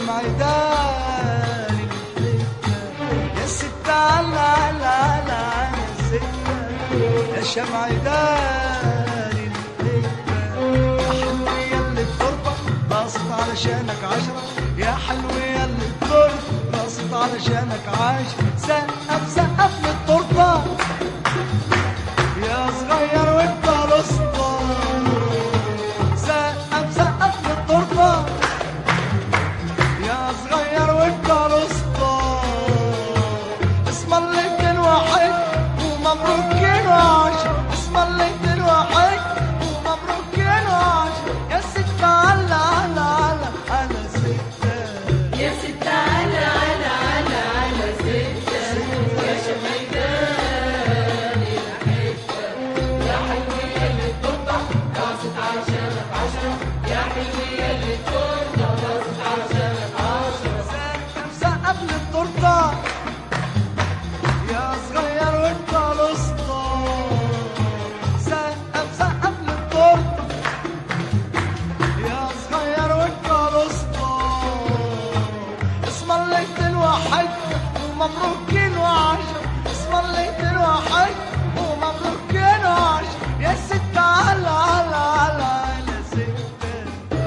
شمع داري يا ستة على على على على الستة يا شمع داري يا حلو يا اللي التربة باصت علشانك عشرة يا حلو يا اللي التربة باصت علشانك عشرة سقف سقف للتربة يا صغير وانت الاسطى سقف سقف للتربة يا صغير وانت الاسطى اسم الله اتنين واحد ومبروكين وعشر اسم الله اتنين واحد ومبروكين وعشر يا ستة على على على على ستة يا ستة على على على على ستة يا شميدان الحتة يا حلوة اللي التربة راست عشانك عشرة يا حلوة اللي التربة راست عشانك عشرة سقف سقف للتورته يا صغير وانت الاسطى سقف سقف للتورته يا صغير وانت الاسطى اسم الله اتنين واحد ومبروكين وعشر اسم الله اتنين واحد ومبروكين وعشر يا ستة على على على على ستة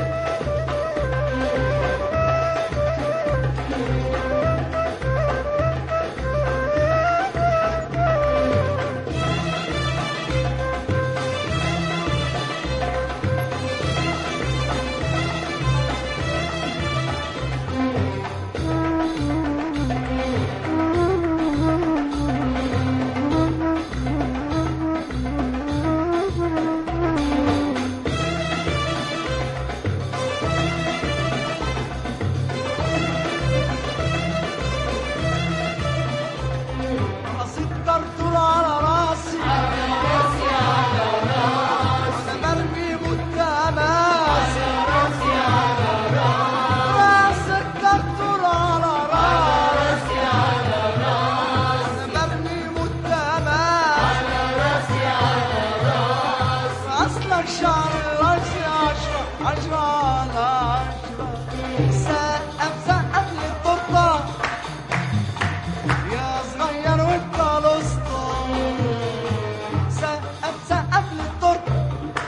قصيد طرطور على راسي راسي على راسي وانا مرمي متماس راسي على راسك طرطور على راسي راسي على راسي وانا مرمي متماس راسي على راسي اصلك شعر راسي عشرة عشرة على عشرة سقف سقف للتورته يا صغير وانت الاسطى سقف سقف للتورته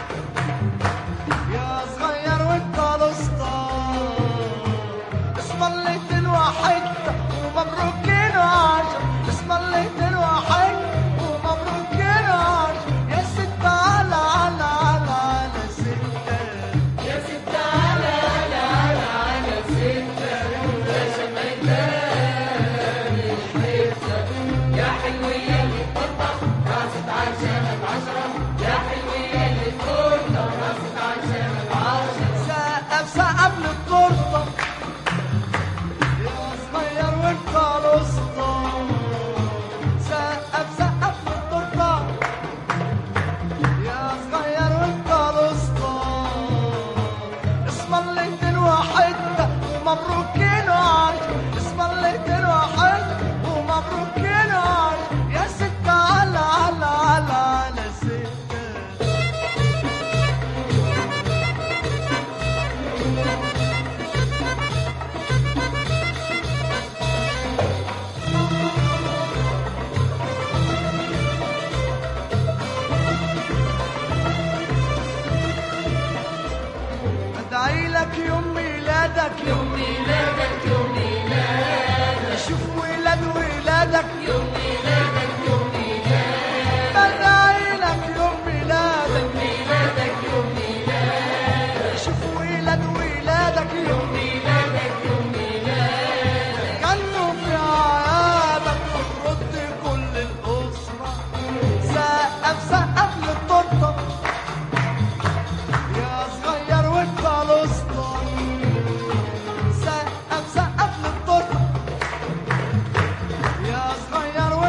يا صغير وانت الاسطى اسم الله اتنين واحد ومبروكين عشر اسم الله اتنين واحد ومبروكين عشر يا ستة على على على على ستة يا ستة على على على على ستة يا شميدان الحتة يا حلوة اللي التربة راست عشانك عشرة يا حلوة اللي التربة راست عشانك عشرة سقف سقف للتورته يا صغير وانت الاسطى سقف سقف للتورته يا صغير وانت الاسطى اسم الله اتنين واحد ومبروكين عشر اسم الله اتنين واحد ومبروكين عشر يا ستة على على على على ستة ادعي لك يوم ميلادك يوم ميلادك يوم ميلادك اشوف ولاد ولادك يوم ميلادك يوم ميلادك بدعي لك يوم ميلادك ميلادك يوم ميلادك اشوف ولاد ولادك يوم ميلادك يوم ميلادك كانوا في عيادك وترد كل الاسره سقف سقف للتورته يا صغير وانت الاسطى سقف سقف للتورته يا صغير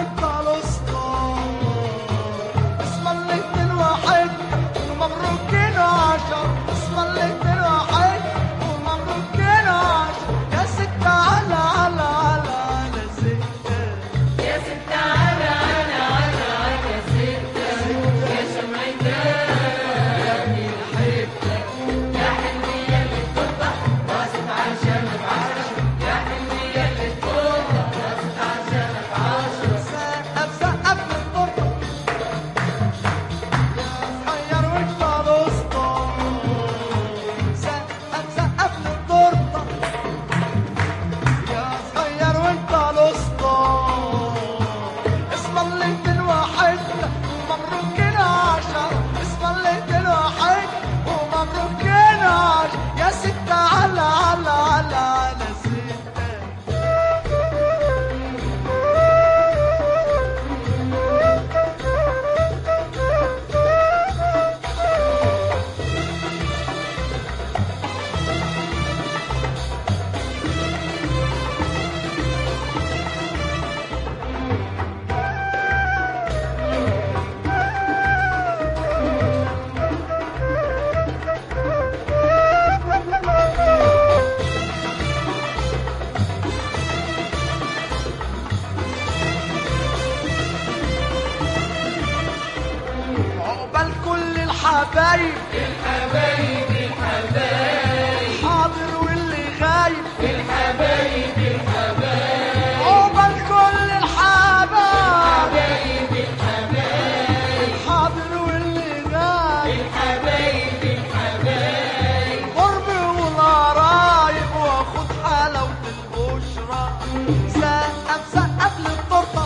الحبايب الحبايب الحبايب حاضر واللي غايب الحبايب الحبايب عقبال كل الحبايب حبايب الحبايب حاضر واللي غايب الحبايب الحبايب قربي والقرايب واخد حلاوة البشرى سقف سقف للتورته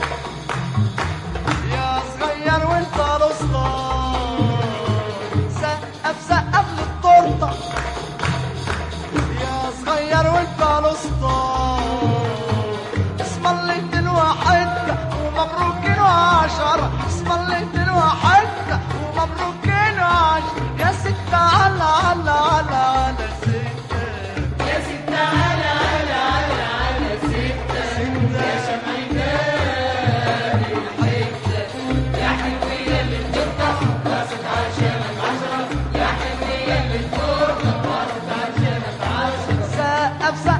يا صغير وانت الاسطى سقف سقف للتورته يا صغير وانت الاسطى اسم الله اتنين وحدة ومبروكين وعشرة اسم الله اتنين وحدة ومبروكين وعشرة يا ستة على على على على ستة يا ستة على على على على ستة يا شمعدان الحتة يا حلوية اللي بتفتح راسك عشانك عشرة يا حلوية اللي بتفتح راسك عشانك عشرة سقف سقف